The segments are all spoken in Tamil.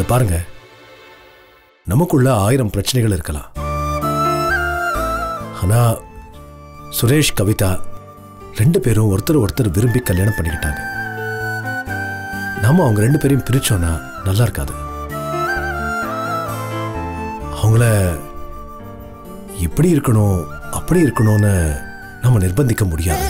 இதை பாருங்க நமக்குள்ள ஆயிரம் பிரச்சனைகள் இருக்கலாம் ஆனா சுரேஷ் கவிதா ரெண்டு பேரும் ஒருத்தர் ஒருத்தர் விரும்பி கல்யாணம் பண்ணிக்கிட்டாங்க நாம அவங்க ரெண்டு பேரையும் பிரிச்சோம்னா நல்லா இருக்காது அவங்கள இப்படி இருக்கணும் அப்படி இருக்கணும்னு நம்ம நிர்பந்திக்க முடியாது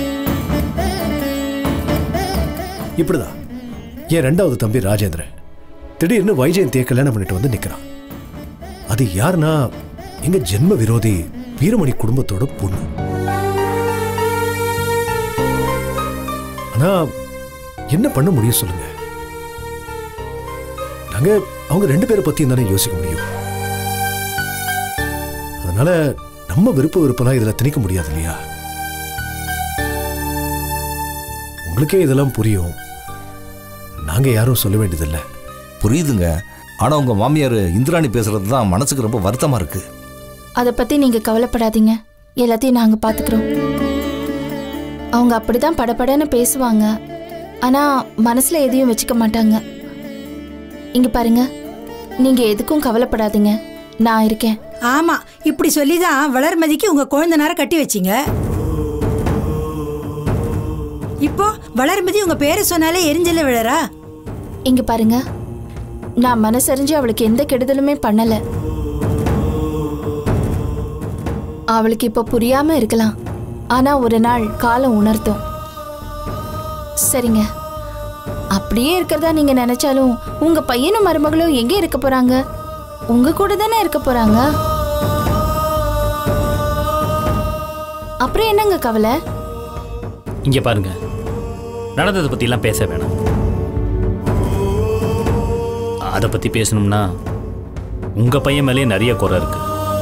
இப்படிதான் என் ரெண்டாவது தம்பி ராஜேந்திரன் திடீர்னு வைஜெயந்தியை கல்யாணம் பண்ணிட்டு வந்து நிக்கிறான் அது யாருன்னா எங்க ஜென்ம விரோதி வீரமணி குடும்பத்தோட பொண்ணு ஆனா என்ன பண்ண முடியும் சொல்லுங்க நாங்க அவங்க ரெண்டு பேரை பத்தியும் தானே யோசிக்க முடியும் அதனால நம்ம விருப்ப விருப்பம்லாம் இதுல திணிக்க முடியாது இல்லையா உங்களுக்கே இதெல்லாம் புரியும் நாங்க யாரும் சொல்ல வேண்டியதில்லை புரியுதுங்க ஆனா உங்க மாமியார் இந்திராணி பேசுறது தான் மனசுக்கு ரொம்ப வருத்தமா இருக்கு அதை பத்தி நீங்க கவலைப்படாதீங்க எல்லாத்தையும் நாங்க பாத்துக்கிறோம் அவங்க அப்படிதான் படபடன்னு பேசுவாங்க ஆனா மனசுல எதையும் வச்சுக்க மாட்டாங்க இங்க பாருங்க நீங்க எதுக்கும் கவலைப்படாதீங்க நான் இருக்கேன் ஆமா இப்படி சொல்லி தான் வளர்மதிக்கு உங்க குழந்தைனார கட்டி வச்சீங்க இப்போ வளர்மதி உங்க பேரை சொன்னாலே எரிஞ்சல விழறா இங்க பாருங்க நான் மனசறிஞ்சு அவளுக்கு எந்த கெடுதலுமே பண்ணல அவளுக்கு இப்ப புரியாம இருக்கலாம் ஆனா ஒரு நாள் காலம் உணர்த்தும் சரிங்க அப்படியே இருக்கிறதா நீங்க நினைச்சாலும் உங்க பையனும் மருமகளும் எங்க இருக்க போறாங்க உங்க கூட தானே இருக்க போறாங்க அப்புறம் என்னங்க கவலை இங்க பாருங்க நடந்ததை பத்திலாம் பேச வேணாம் அதை பத்தி பேசணும்னா உங்க பையன் மேலேயே நிறைய குறை இருக்கு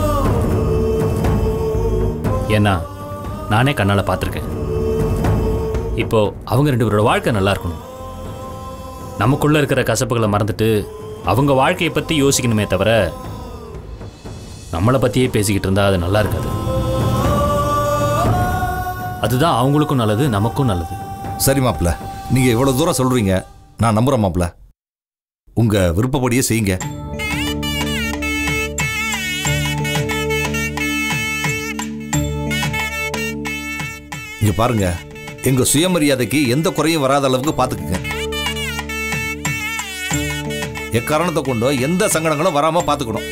ஏன்னா நானே கண்ணால பார்த்துருக்கேன் இப்போ அவங்க ரெண்டு பேரோட வாழ்க்கை நல்லா இருக்கணும் நமக்குள்ள இருக்கிற கசப்புகளை மறந்துட்டு அவங்க வாழ்க்கையை பத்தி யோசிக்கணுமே தவிர நம்மளை பத்தியே பேசிக்கிட்டு இருந்தா அது நல்லா இருக்காது அதுதான் அவங்களுக்கும் நல்லது நமக்கும் நல்லது சரி மாப்ள நீங்க இவ்வளவு தூரம் சொல்றீங்க நான் நம்புறேன் மாப்ள உங்க விருப்பப்படியே செய்யுங்க இங்க பாருங்க எங்க சுயமரியாதைக்கு எந்த குறையும் வராத அளவுக்கு பாத்துக்குங்க எக்காரணத்தை கொண்டோ எந்த சங்கடங்களும் வராம பாத்துக்கணும்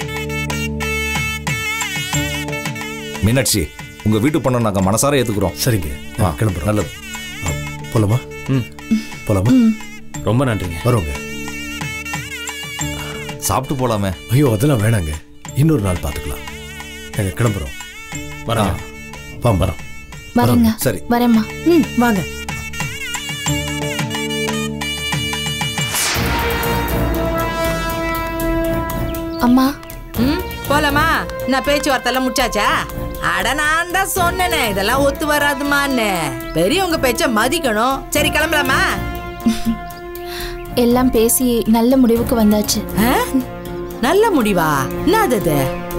மீனாட்சி உங்க வீட்டு பண்ண நாங்க மனசார ஏத்துக்கிறோம் சரிங்க ஆ, கிளம்புறோம் நல்லது ஆ, போலாமா ம் போலாமா ரொம்ப நன்றிங்க வரோங்க சாப்பிட்டு போலாமே ஐயோ அதெல்லாம் வேணாங்க இன்னொரு நாள் பார்த்துக்கலாம் நாங்கள் கிளம்புறோம் வராங்க வா வரோம் வரேங்க சரி வரேம்மா ம் வாங்க அம்மா ம் போலாமா நான் பேச்சுவார்த்தை முடிச்சாச்சா அட நான் தான் சொன்னேனே இதெல்லாம் ஒத்து வராதுமான்னு பெரியவங்க பேச்ச மதிக்கணும் சரி கிளம்பலாமா எல்லாம் பேசி நல்ல முடிவுக்கு வந்தாச்சு ஆ? நல்ல முடிவா என்னது இது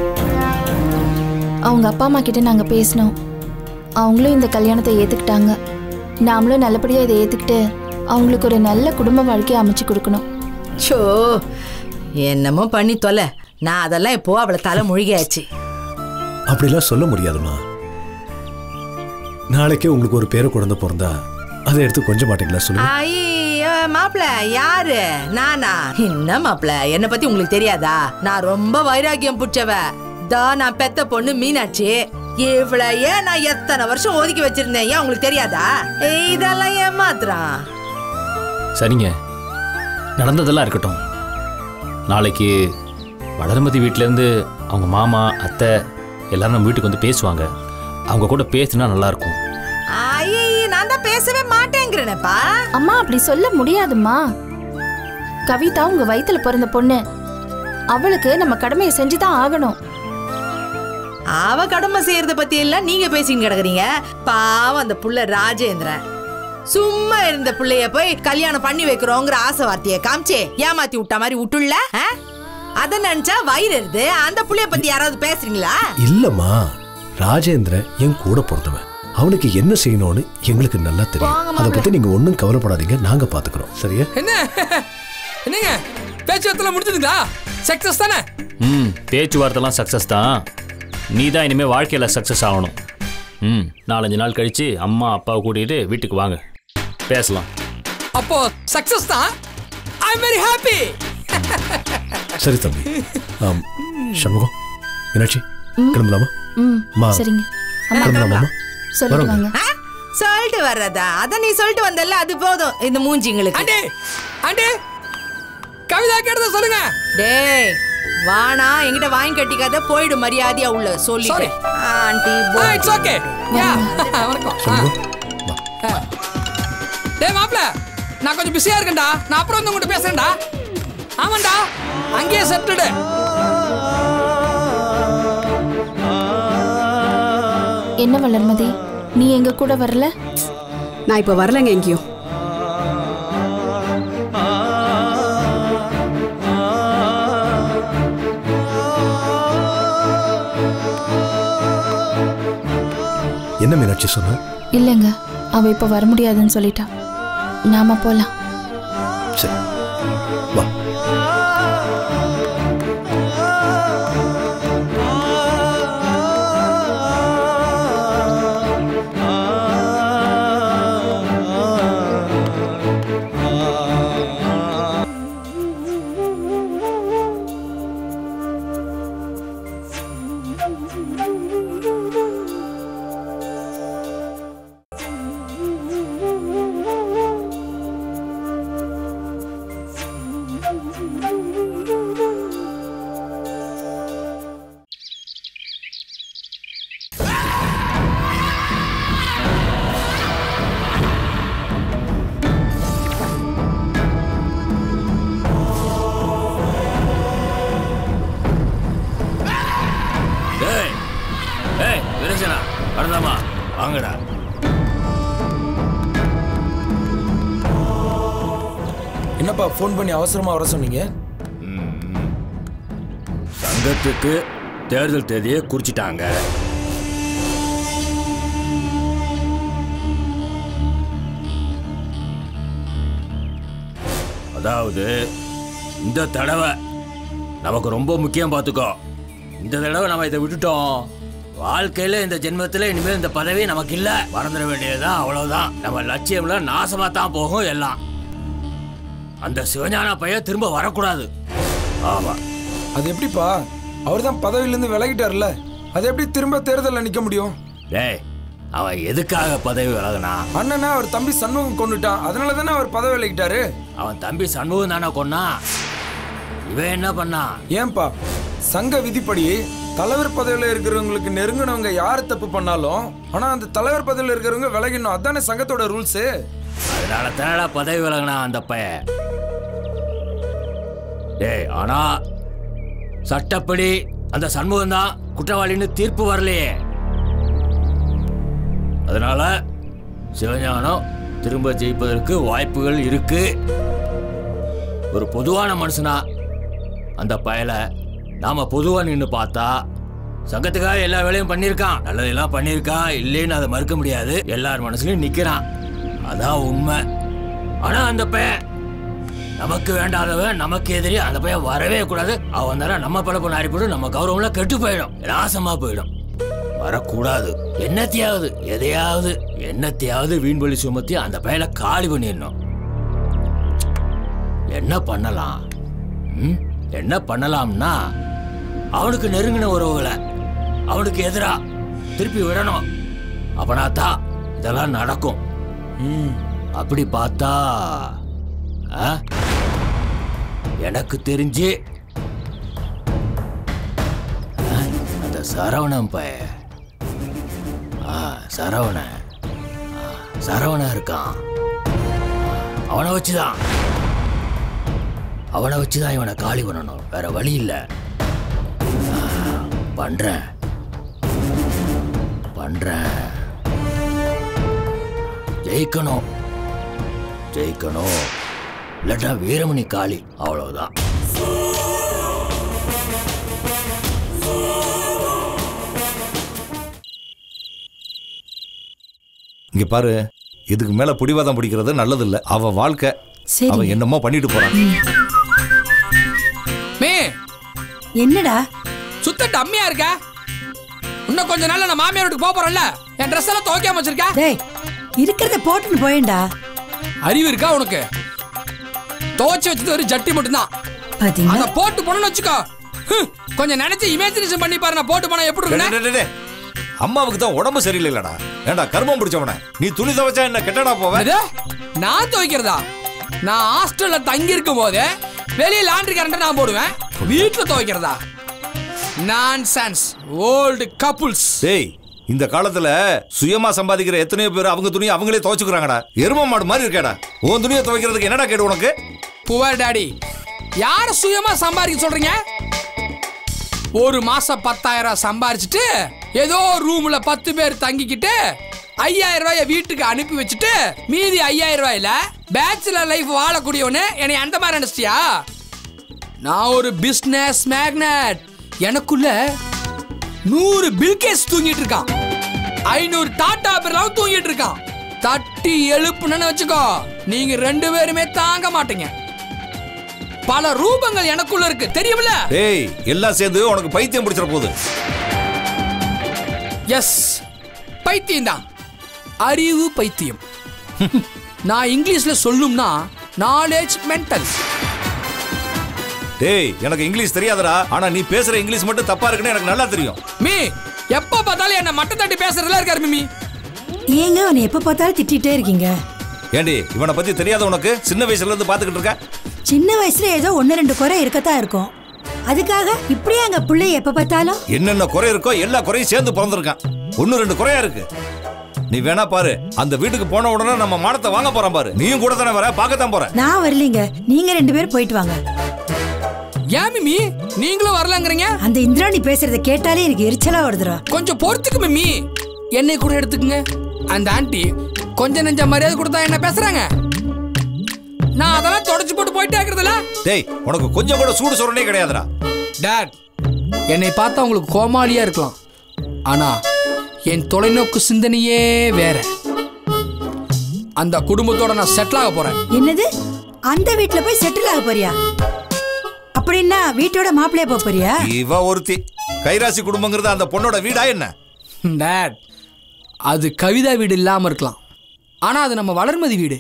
அவங்க அப்பா அம்மா கிட்ட நாங்க பேசினோம் அவங்களும் இந்த கல்யாணத்தை ஏத்துக்கிட்டாங்க நாமளும் நல்லபடியா இதை ஏத்துக்கிட்டு அவங்களுக்கு ஒரு நல்ல குடும்ப வாழ்க்கையை அமைச்சு கொடுக்கணும் ஷோ என்னமோ பண்ணி தொலை நான் அதெல்லாம் இப்போ அவளை தலை முழுகியாச்சு அப்படிலாம் சொல்ல முடியாதும்மா நாளைக்கே உங்களுக்கு ஒரு பேர குழந்தை பிறந்தா அதை எடுத்து கொஞ்சம் மாட்டீங்களா சொல்லுங்க ஐயோ மாப்பிள யாரு நானா என்ன மாப்பிள என்ன பத்தி உங்களுக்கு தெரியாதா நான் ரொம்ப வைராக்கியம் புடிச்சவ தா நான் பெத்த பொண்ணு மீனாட்சி இவ்வள ஏன் நான் எத்தனை வருஷம் ஒதுக்கி வச்சிருந்தேன் ஏன் உங்களுக்கு தெரியாதா ஏய், இதெல்லாம் ஏமாத்துறான் சரிங்க நடந்ததெல்லாம் இருக்கட்டும் நாளைக்கு வளர்மதி வீட்டிலேருந்து அவங்க மாமா அத்தை எல்லாரும் நம்ம வீட்டுக்கு வந்து பேசுவாங்க அவங்க கூட பேசினா நல்லா இருக்கும் ஐயே நான் தான் பேசவே மாட்டேங்கிறேனேப்பா அம்மா அப்படி சொல்ல முடியாதும்மா கவிதா உங்க வயித்துல பிறந்த பொண்ணு அவளுக்கு நம்ம கடமையை செஞ்சுதான் ஆகணும் அவ கடமை செய்யறத பத்தி எல்லாம் நீங்க பேசின்னு கிடக்குறீங்க பாவம் அந்த புள்ள ராஜேந்திரன் சும்மா இருந்த புள்ளைய போய் கல்யாணம் பண்ணி வைக்கிறோங்கிற ஆசை வார்த்தைய காமிச்சு ஏமாத்தி விட்ட மாதிரி விட்டுள்ள ஆ? அத நினைச்சா வயிறு எருது அந்த புள்ளைய பத்தி யாராவது பேசுறீங்களா இல்லம்மா ராஜேந்திரன் என் கூட பிறந்தவன் அவனுக்கு என்ன செய்யணும்னு எங்களுக்கு நல்லா தெரியும் அதை பத்தி நீங்க ஒன்றும் கவலைப்படாதீங்க நாங்க பாத்துக்கிறோம் சரியா என்ன என்னங்க பேச்சுவார்த்தை முடிஞ்சதுங்களா சக்சஸ் தானே ம் பேச்சுவார்த்தைலாம் சக்ஸஸ் தான் நீ தான் இனிமேல் வாழ்க்கையில் சக்ஸஸ் ஆகணும் ம் நாலஞ்சு நாள் கழித்து அம்மா அப்பாவை கூட்டிகிட்டு வீட்டுக்கு வாங்க பேசலாம் அப்போ சக்சஸ் தான் ஐ எம் வெரி ஹாப்பி சரி தம்பி ஆம், சண்முகம் மீனாட்சி கிளம்பலாமா ம் மா. சரிங்க அம்மா கிளம்பலாமா சொல்லிட்டு வரோங்க. வாங்க ஆ? சொல்லிட்டு வர்றதா அத நீ சொல்லிட்டு வந்தல்ல அது போதும் இந்த மூஞ்சிங்களுக்கு ஆண்டி ஆண்டி கவிதா கேட்டத சொல்லுங்க டேய் வானா என்கிட்ட வாங்கி கட்டிக்காத போயிடு மரியாதையா உள்ள Sorry. சொல்லி aunty ah it's okay ya வணக்கம் ஆ. சண்முகம் வா டேய் மாப்ள நான் கொஞ்சம் பிஸியா இருக்கேன்டா நான் அப்புறம் வந்து உங்ககிட்ட பேசுறேன்டா ஆமாண்டா அங்கேயே செட்டுடு என்ன வளர்மதி நீ எங்க கூட வரல நான் இப்போ வரலங்க எங்கேயும் என்ன மீனாட்சி சொன்ன இல்லைங்க அவ இப்ப வர முடியாதுன்னு சொல்லிட்டா நாம போலாம் சரி வா ஏய் ஏய் விரசனா வரலாமா வாங்கடா என்னப்பா ஃபோன் பண்ணி அவசரமா வர சொன்னீங்க சங்கத்துக்கு தேர்தல் தேதியை குறிச்சிட்டாங்க அதாவது இந்த தடவை நமக்கு ரொம்ப முக்கியம் பார்த்துக்கோ இந்த தடவை நம்ம இதை விட்டுட்டோம் வாழ்க்கையில இந்த ஜென்மத்துல இனிமேல் இந்த பதவி நமக்கு இல்ல மறந்துட வேண்டியதுதான் அவ்வளவுதான் நம்ம லட்சியம்லாம் நாசமா தான் போகும் எல்லாம் அந்த சிவஞான பையன் திரும்ப வரக்கூடாது ஆமா அது எப்படிப்பா அவர் தான் பதவியிலேருந்து விலகிட்டார்ல அது எப்படி திரும்ப தேர்தலில் நிற்க முடியும் டேய் அவன் எதுக்காக பதவி விலகுனா அண்ணனா அவர் தம்பி சண்முகம் கொண்டுட்டான் அதனால தானே அவர் பதவி விலகிட்டாரு அவன் தம்பி சண்முகம் தானே கொன்னா இவன் என்ன பண்ணான் ஏன்பா சங்க விதிப்படி தலைவர் பதவியில் இருக்கிறவங்களுக்கு நெருங்கினவங்க யார் தப்பு பண்ணாலும் ஆனா அந்த தலைவர் பதவியில் இருக்கிறவங்க விலகிடணும் அதானே சங்கத்தோட ரூல்ஸு அதனால தானடா பதவி விலகுனா அந்த பையன் டேய் ஆனா சட்டப்படி அந்த சண்முகம் தான் குற்றவாளின்னு தீர்ப்பு வரலையே அதனால சிவஞானம் திரும்ப ஜெயிப்பதற்கு வாய்ப்புகள் இருக்கு ஒரு பொதுவான மனுஷனா அந்த பயலை நாம பொதுவா நின்று பார்த்தா சங்கத்துக்காக எல்லா வேலையும் பண்ணியிருக்கான் நல்லதெல்லாம் பண்ணியிருக்கான் இல்லைன்னு அதை மறுக்க முடியாது எல்லார் மனசுலயும் நிக்கிறான் அதான் உண்மை ஆனா அந்த பையன் நமக்கு வேண்டாதவன் நமக்கு எதிரி அந்த பையன் வரவே கூடாது அவன் தானே நம்ம பழப்பு நாரி போட்டு நம்ம கௌரவம்லாம் கெட்டு போயிடும் நாசமா போயிடும் வரக்கூடாது என்னத்தையாவது எதையாவது என்னத்தையாவது வீண்வழி சுமத்தி அந்த பையனை காலி பண்ணிடணும் என்ன பண்ணலாம் ம்? என்ன பண்ணலாம்னா அவனுக்கு நெருங்கின உறவுகளை அவனுக்கு எதிரா திருப்பி விடணும் அப்பனாத்தான் இதெல்லாம் நடக்கும் அப்படி பார்த்தா ஆ? எனக்கு தெரிஞ்சு ஆ, அந்த சரவணன் பய ஆ, சரவணன் ஆ, சரவணன் இருக்கான் அவனை வச்சுதான் அவனை வச்சுதான் இவனை காலி பண்ணணும் வேற வழி இல்ல ஆ, பண்றேன் பண்றேன் ஜெயிக்கணும் ஜெயிக்கணும் இல்லாட்டா வீரமணி காளி அவ்வளவுதான் இங்க பாரு இதுக்கு மேல பிடிவாதம் பிடிக்கிறது நல்லது இல்ல அவ வாழ்க்கை சரிங்க. அவன் என்னமோ பண்ணிட்டு போறான் என்னடா சுத்த டம்மியா இருக்க இன்னும் கொஞ்ச நாள்ல நான் மாமியார் வீட்டுக்கு போக போறேன்ல என் ட்ரெஸ் எல்லாம் துவைக்காம வச்சிருக்க டேய் இருக்கிறத போட்டுன்னு போயேன்டா அறிவு இருக்கா உனக்கு துவைச்சு வச்சது ஒரு ஜட்டி மட்டும்தான் பாத்தீங்களா அத போட்டு போனோம்னு வச்சுக்கோ ஹம், கொஞ்சம் நினைச்சு இமேஜினேஷன் பண்ணி பாரு நான் போட்டு போனா எப்படி டேய், இருக்குன்னு டேய், டேய், டேய். அம்மாவுக்கு தான் உடம்பு சரியில்லைலடா ஏண்டா கர்மம் பிடிச்சவன நீ துணி துவைச்சா என்ன கெட்டடா போவ அது நான் துவைக்கிறதா நான் ஹாஸ்டல்ல தங்கி இருக்கும் போது வெளியே லாண்ட்ரி கரண்ட் நான் போடுவேன் வீட்டுல துவைக்கிறதா நான்சென்ஸ் ஓல்டு கப்புள்ஸ் டேய் இந்த காலத்துல சுயமா சம்பாதிக்கிற எத்தனையோ பேர் அவங்க துணியை அவங்களே துவைச்சுக்கிறாங்கடா எரும மாடு மாதிரி இருக்கேடா உன் துணியை துவைக்கிறதுக்கு என்னடா கேடு உனக்கு புவர் டாடி யார சுயமா சம்பாதிக்க சொல்றீங்க ஒரு மாசம் பத்தாயிரம் சம்பாரிச்சுட்டு ஏதோ ரூம்ல பத்து பேர் தங்கிக்கிட்டு ஐயாயிரம் ரூபாய வீட்டுக்கு அனுப்பி வச்சுட்டு மீதி ஐயாயிரம் ரூபாயில பேச்சுலர் லைஃப் வாழக்கூடியவனு என்னை அந்த மாதிரி நினைச்சிட்டியா நான் ஒரு பிசினஸ் மேக்னட் எனக்குள்ள நூறு பில்கேஸ் தூங்கிட்டு இருக்கான் ஐநூறு டாடா பிர்லாவும் தூங்கிட்டு இருக்கான் தட்டி எழுப்புனு வச்சுக்கோ நீங்க ரெண்டு பேருமே தாங்க மாட்டீங்க பல ரூபங்கள் எனக்குள்ள இருக்கு தெரியுமில்ல டேய் எல்லாம் சேர்ந்து உனக்கு பைத்தியம் பிடிச்சிட போகுது எஸ் பைத்தியம் தான் அறிவு பைத்தியம் நான் இங்கிலீஷ்ல சொல்லும்னா நாலேஜ் மென்டல் டேய் எனக்கு இங்கிலீஷ் தெரியாதடா ஆனா நீ பேசுற இங்கிலீஷ் மட்டும் தப்பா இருக்குன்னு எனக்கு நல்லா தெரியும் மீ எப்ப பார்த்தாலும் என்ன மட்ட தட்டி பேசுறதுல இருக்காரு மிமி ஏங்க அவனை எப்ப பார்த்தாலும் திட்டிகிட்டே இருக்கீங்க ஏண்டி இவனை பத்தி தெரியாத உனக்கு சின்ன வயசுல இருந்து பாத்துக்கிட்டு இருக்க சின்ன வயசுல ஏதோ ஒன்னு ரெண்டு குறை இருக்கத்தான் இருக்கும் அதுக்காக இப்படியே அங்க பிள்ளை எப்ப பார்த்தாலும் என்னென்ன குறை இருக்கோ எல்லா குறையும் சேர்ந்து பிறந்திருக்கான் ஒன்னு ரெண்டு குறையா இருக்கு நீ வேணா பாரு அந்த வீட்டுக்கு போன உடனே நம்ம மானத்தை வாங்க போறோம் பாரு நீயும் கூட தானே வர பார்க்கத்தான் போற நான் வரலீங்க நீங்க ரெண்டு பேரும் போயிட்டு வாங்க ஏன் மிமி நீங்களும் வரலங்கிறீங்க அந்த இந்திராணி பேசுறத கேட்டாலே எனக்கு எரிச்சலா வருதுடா கொஞ்சம் பொறுத்துக்கு மிமி என்னை கூட எடுத்துக்குங்க அந்த ஆண்டி கொஞ்சம் நெஞ்ச மரியாதை கொடுத்தா என்ன பேசுறாங்க நான் அதெல்லாம் தொடச்சு போட்டு போயிட்டே இருக்கிறதுல டேய் உனக்கு கொஞ்சம் கூட சூடு சொரணே கிடையாதுடா டாட் என்னை பார்த்தா உங்களுக்கு கோமாளியா இருக்கலாம் ஆனா என் தொலைநோக்கு சிந்தனையே வேற அந்த குடும்பத்தோட நான் செட்டில் ஆக போறேன் என்னது அந்த வீட்ல போய் செட்டில் ஆக போறியா அப்படின்னா வீட்டோட மாப்பிள்ளைய போக போறியா இவ ஒருத்தி கைராசி குடும்பங்கிறது அந்த பொண்ணோட வீடா என்ன டாட் அது கவிதா வீடு இல்லாம இருக்கலாம் ஆனா அது நம்ம வளர்மதி வீடு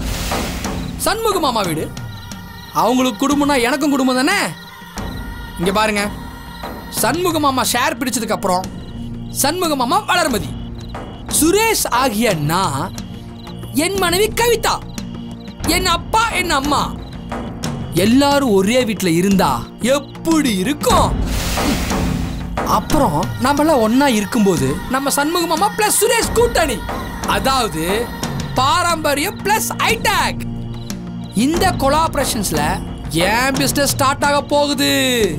சண்முக மாமா வீடு அவங்களுக்கு குடும்பம்னா எனக்கும் குடும்பம் தானே இங்க பாருங்க சண்முக மாமா ஷேர் பிடிச்சதுக்கு அப்புறம் சண்முக மாமா வளர்மதி சுரேஷ் ஆகிய நான் என் மனைவி கவிதா என் அப்பா என் அம்மா எல்லாரும் ஒரே வீட்டில் இருந்தா எப்படி இருக்கும் அப்புறம் நம்மளாம் ஒண்ணா இருக்கும்போது நம்ம சண்முக மாமா பிளஸ் சுரேஷ் கூட்டணி அதாவது பாரம்பரியம் பிளஸ் ஐடாக் இந்த கொலாபரேஷன்ஸ்ல ஏன் பிசினஸ் ஸ்டார்ட் ஆக போகுது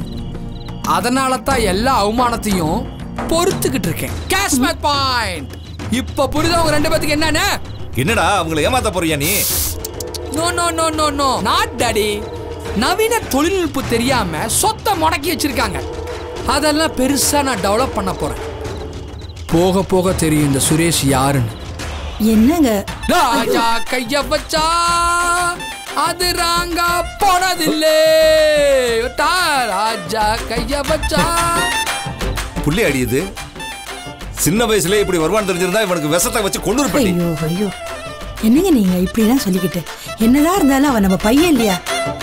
அதனால தான் எல்லா அவமானத்தையும் பொறுத்துக்கிட்டு இருக்கேன் கேஷ்மேட் பாயிண்ட் இப்ப புரியுதா உங்க ரெண்டு பேத்துக்கு என்னன்னு என்னடா அவங்களை ஏமாத்த போறியா நீ no no no no no not daddy நவீன தொழில்நுட்பம் தெரியாம சொத்தை முடக்கி வச்சிருக்காங்க அதெல்லாம் பெருசா நான் டெவலப் பண்ண போறேன் போக போக தெரியும் இந்த சுரேஷ் யாருன்னு என்னங்க ராஜா கைய வச்சா அது ராங்கா போனதில்லே டா, ராஜா கைய வச்சா புள்ளி அடியுது சின்ன வயசுல இப்படி வருவான்னு தெரிஞ்சிருந்தா இவனுக்கு விஷத்தை வச்சு கொண்டு இருப்பேன் ஐயோ ஐயோ என்னங்க நீங்க இப்படிலாம் சொல்லிக்கிட்டு என்னதான் இருந்தாலும் அவன் நம்ம பையன் இல்லையா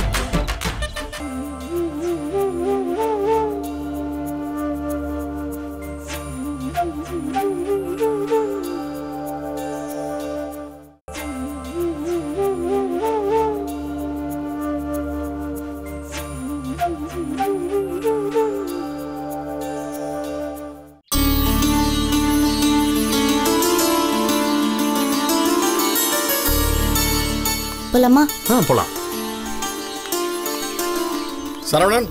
போலாமா ஆ போலாம் சரவணன்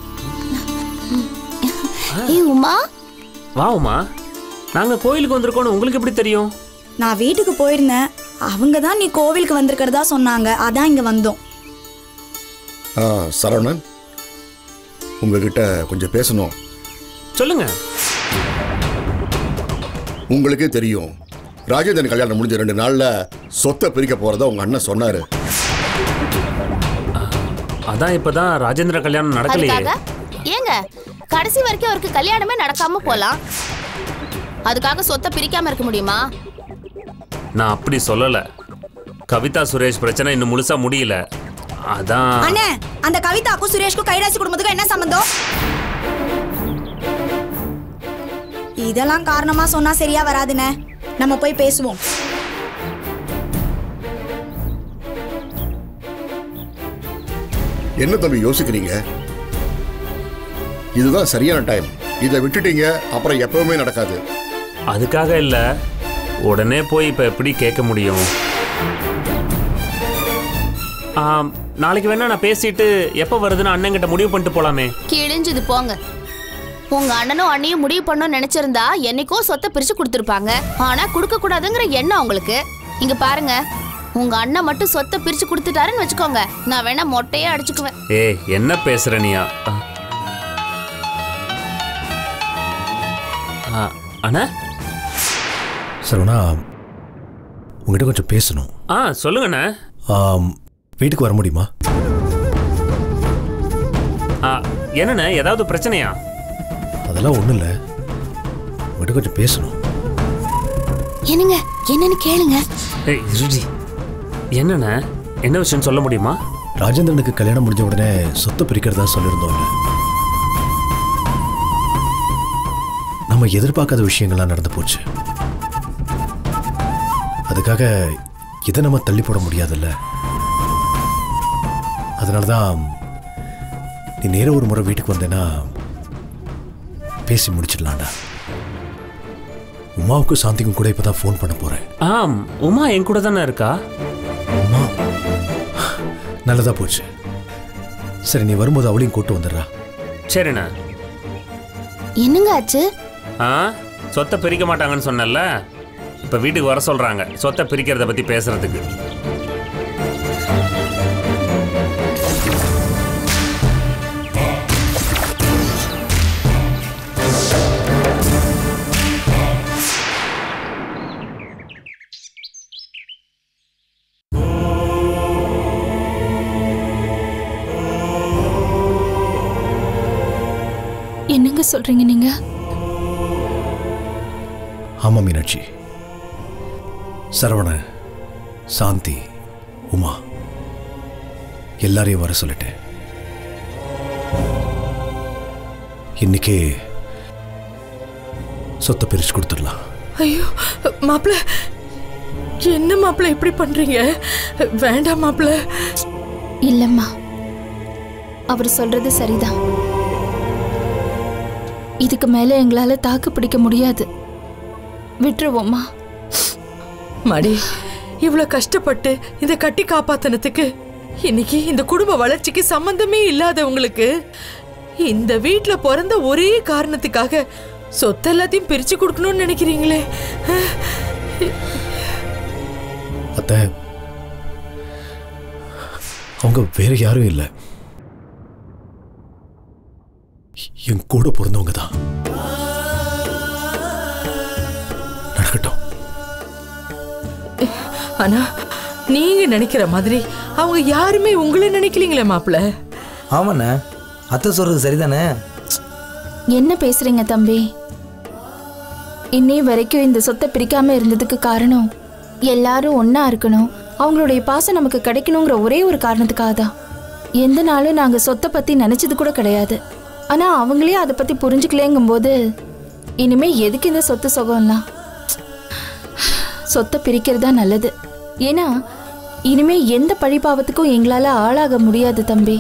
ஏய் உமா வா உமா நாங்க கோயிலுக்கு வந்திருக்கோம்னு உங்களுக்கு எப்படி தெரியும் நான் வீட்டுக்கு போயிருந்தேன் அவங்க தான் நீ கோவிலுக்கு வந்திருக்கிறதா சொன்னாங்க அதான் இங்க வந்தோம் ஆ, சரவணன் உங்ககிட்ட கொஞ்சம் பேசணும் சொல்லுங்க உங்களுக்கே தெரியும் ராஜேந்திரன் கல்யாணம் முடிஞ்ச ரெண்டு நாள்ல சொத்தை பிரிக்க போறதா உங்க அண்ணன் சொன்னாரு அதான் இப்பதான் ராஜேந்திர கல்யாணம் நடக்கலையே அதுக்காக ஏங்க கடைசி வரைக்கும் அவருக்கு கல்யாணமே நடக்காம போலாம் அதுக்காக சொத்தை பிரிக்காம இருக்க முடியுமா நான் அப்படி சொல்லல கவிதா சுரேஷ் பிரச்சனை இன்னும் முழுசா முடியல அதான் அண்ணே அந்த கவிதாக்கும் சுரேஷ்க்கும் கைராசி குடும்பத்துக்கும் என்ன சம்பந்தம் இதெல்லாம் காரணமா சொன்னா சரியா வராதுண்ணே நம்ம போய் பேசுவோம் என்ன தம்பி யோசிக்கிறீங்க இதுதான் சரியான டைம் இதை விட்டுட்டீங்க அப்புறம் எப்பவுமே நடக்காது அதுக்காக இல்ல உடனே போய் இப்ப எப்படி கேட்க முடியும் ஆம், நாளைக்கு வேணா நான் பேசிட்டு எப்போ வருதுன்னு அண்ணன் முடிவு பண்ணிட்டு போலாமே கிழிஞ்சது போங்க உங்க அண்ணனும் அண்ணியும் முடிவு பண்ணணும்னு நினைச்சிருந்தா என்னைக்கோ சொத்தை பிரிச்சு கொடுத்துருப்பாங்க ஆனா கொடுக்க கூடாதுங்கிற எண்ணம் உங்களுக்கு இங்க பாருங்க உங்க அண்ணன் மட்டும் சொத்தை பிரிச்சு கொடுத்துட்டாருன்னு வச்சுக்கோங்க நான் வேணா மொட்டையே அடிச்சுக்குவேன் ஏய் என்ன பேசுற நீயா ஆ. ஆ, அண்ணா சரவணா உங்ககிட்ட கொஞ்சம் பேசணும் ஆ சொல்லுங்கண்ணே ஆம், வீட்டுக்கு வர முடியுமா ஆ, என்னண்ணே ஏதாவது பிரச்சனையா அதெல்லாம் ஒன்றும் இல்லை உங்ககிட்ட கொஞ்சம் பேசணும் என்னங்க என்னன்னு கேளுங்க ஏய் இருடி என்னண்ணே என்ன விஷயம் சொல்ல முடியுமா ராஜேந்திரனுக்கு கல்யாணம் முடிஞ்ச உடனே சொத்தை பிரிக்கிறதா சொல்லியிருந்தோம்ல நம்ம எதிர்பார்க்காத விஷயங்கள்லாம் நடந்து போச்சு அதுக்காக இதை நம்ம தள்ளி போட முடியாதுல்ல அதனால தான் நீ நேர ஒரு முறை வீட்டுக்கு வந்தேன்னா பேசி முடிச்சிடலாம்டா உமாவுக்கும் சாந்திக்கும் கூட இப்பதான் ஃபோன் பண்ண போறேன் ஆம் உமா என் கூட தானே இருக்கா நல்லதா போச்சு சரி நீ வரும்போது அவளையும் கூட்டு வந்துடுறா சரிண்ணே என்னங்க ஆச்சு ஆ சொத்தை பிரிக்க மாட்டாங்கன்னு சொன்னல இப்போ வீட்டுக்கு வர சொல்றாங்க சொத்தை பிரிக்கிறத பத்தி பேசுறதுக்கு என்னங்க சொல்றீங்க நீங்க ஆமா மீனாட்சி சரவண சாந்தி உமா எல்லாரையும் வர சொல்லிட்டேன் இன்னைக்கே சொத்தை பிரிச்சு கொடுத்துடலாம் ஐயோ மாப்பிள என்ன மாப்பிள இப்படி பண்றீங்க வேண்டாம் மாப்பிள இல்லம்மா அவர் சொல்றது சரிதான் இதுக்கு மேல எங்களால தாக்கு பிடிக்க முடியாது விட்டுருவோம்மா மடி இவ்வளவு கஷ்டப்பட்டு இத கட்டி காப்பாத்தினதுக்கு இன்னைக்கு இந்த குடும்ப வளர்ச்சிக்கு சம்பந்தமே இல்லாதவங்களுக்கு இந்த வீட்ல பிறந்த ஒரே காரணத்துக்காக சொத்து எல்லாத்தையும் பிரிச்சு கொடுக்கணும்னு நினைக்கிறீங்களே அத்தை அவங்க வேற யாரும் இல்லை என் கூட பிறந்தவங்க தான் நடக்கட்டும் ஆனா நீங்க நினைக்கிற மாதிரி அவங்க யாருமே உங்களை நினைக்கலீங்களே மாப்பிள ஆமாண்ணே அத்தை சொல்றது சரிதானே என்ன பேசுறீங்க தம்பி இன்னை வரைக்கும் இந்த சொத்தை பிரிக்காம இருந்ததுக்கு காரணம் எல்லாரும் ஒண்ணா இருக்கணும் அவங்களுடைய பாசம் நமக்கு கிடைக்கணுங்கிற ஒரே ஒரு காரணத்துக்காக தான் எந்த நாளும் நாங்க சொத்தை பத்தி நினைச்சது கூட கிடையாது ஆனா அவங்களே அதை பத்தி புரிஞ்சுக்கலேங்கும் போது இனிமே எதுக்கு இந்த சொத்து சுகம்லாம் சொத்தை பிரிக்கிறதா நல்லது ஏன்னா இனிமே எந்த பழிபாவத்துக்கும் எங்களால ஆளாக முடியாது தம்பி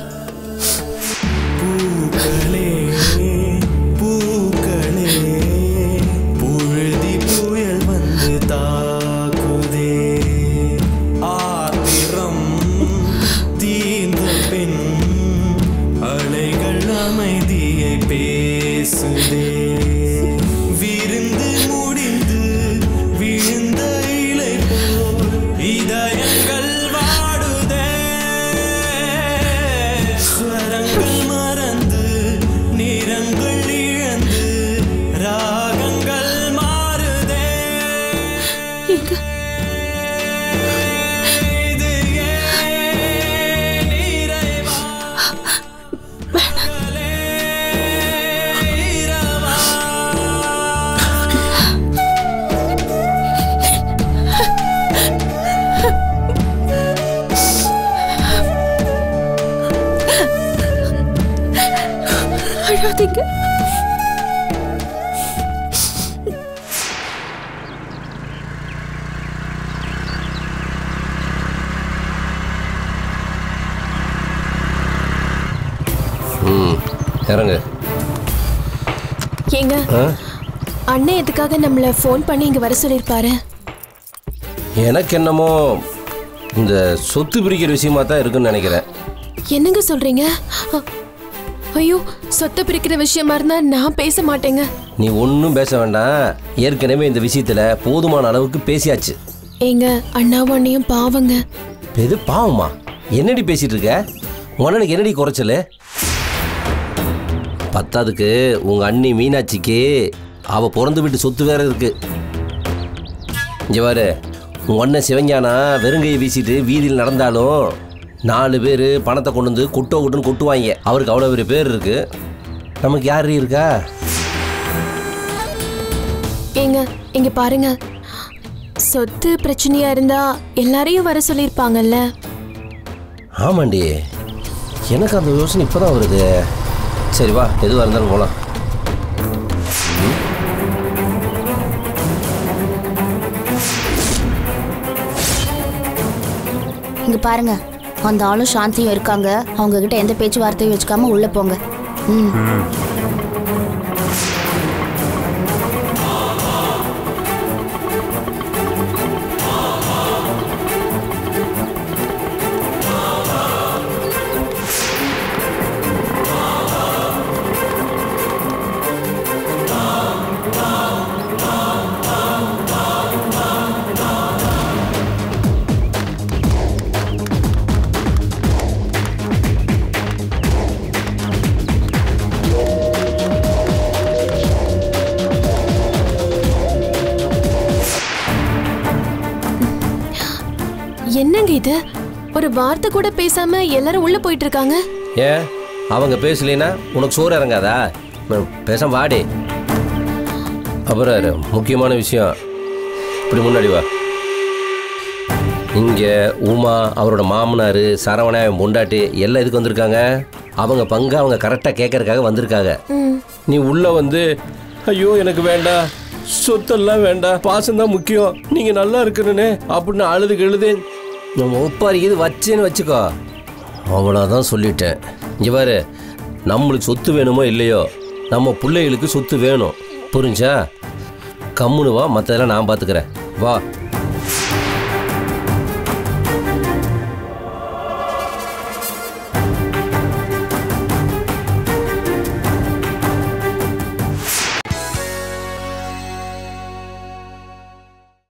பூக்களே புழுதி புயல் வந்து தாக்குதே ஆத்திரம் தீர்ந்த பின் அலைகள் அமைதியை பேசுதே விருந்து முடிந்து விழுந்த இலை போல் இதயங்கள் வாடுதே ஸ்வரங்கள் மறந்து நிறங்கள் இழந்து ராகங்கள் மாறுதே இது ஏன் இறைவா? இறங்கு ஏங்க ஆ? அண்ணன் எதுக்காக நம்மள ஃபோன் பண்ணி இங்க வர சொல்லிருப்பாரு எனக்கு என்னமோ இந்த சொத்து பிரிக்கிற விஷயமா தான் இருக்குன்னு நினைக்கிறேன் என்னங்க சொல்றீங்க அ, ஐயோ சொத்தை பிரிக்கிற விஷயமா இருந்தா நான் பேச மாட்டேங்க நீ ஒன்றும் பேச வேண்டாம் ஏற்கனவே இந்த விஷயத்தில் போதுமான அளவுக்கு பேசியாச்சு ஏங்க அண்ணாவும் அண்ணியும் பாவங்க எது பாவமா என்னடி பேசிட்டு இருக்க உனக்கு என்னடி குறைச்சல் பத்தாதுக்கு உங்க அண்ணி மீனாட்சிக்கு அவ பிறந்து வீட்டு சொத்து வேற இருக்கு இங்க பாரு உன் அண்ணன் சிவஞானா வெறுங்கையை வீசிட்டு வீதியில் நடந்தாலும் நாலு பேர் பணத்தை கொண்டு வந்து கொட்டோ கொட்டுன்னு கொட்டுவாங்க அவருக்கு அவ்வளோ பெரிய பேர் இருக்கு நமக்கு யார் இருக்கா ஏங்க இங்க பாருங்க சொத்து பிரச்சனையா இருந்தா எல்லாரையும் வர சொல்லிருப்பாங்கல்ல ஆமாண்டி எனக்கு அந்த யோசனை இப்போதான் வருது சரி வா எதுவாக இருந்தாலும் போகலாம் இங்க பாருங்க அந்த ஆளும் சாந்தியும் இருக்காங்க அவங்க கிட்ட எந்த பேச்சுவார்த்தையும் வச்சுக்காம உள்ள போங்க ம் என்னங்க இது ஒரு வார்த்தை கூட பேசாம எல்லாரும் உள்ள போயிட்டு இருக்காங்க ஏன் அவங்க பேசலைன்னா உனக்கு சோறு இறங்காதா ம், பேசாம வாடி அப்புறம் இரு, முக்கியமான விஷயம் இப்படி முன்னாடி வா இங்கே உமா அவரோட மாமனார் சரவணா அவன் பொண்டாட்டி எல்லாம் இதுக்கு வந்திருக்காங்க அவங்க பங்கு அவங்க கரெக்டாக கேட்கறதுக்காக வந்திருக்காங்க நீ உள்ள வந்து ஐயோ எனக்கு வேண்டாம் சொத்தெல்லாம் வேண்டாம் பாசம் முக்கியம் நீங்க நல்லா இருக்கணுன்னு அப்படின்னு அழுது கழுது நம்ம ஒப்பாரி இது வச்சேன்னு வச்சுக்கோ அவ்வளோதான் சொல்லிட்டேன் இங்கே பாரு நம்மளுக்கு சொத்து வேணுமோ இல்லையோ நம்ம பிள்ளைகளுக்கு சொத்து வேணும் புரிஞ்சா கம்முனு வா மற்றதெல்லாம் நான் பார்த்துக்கிறேன் வா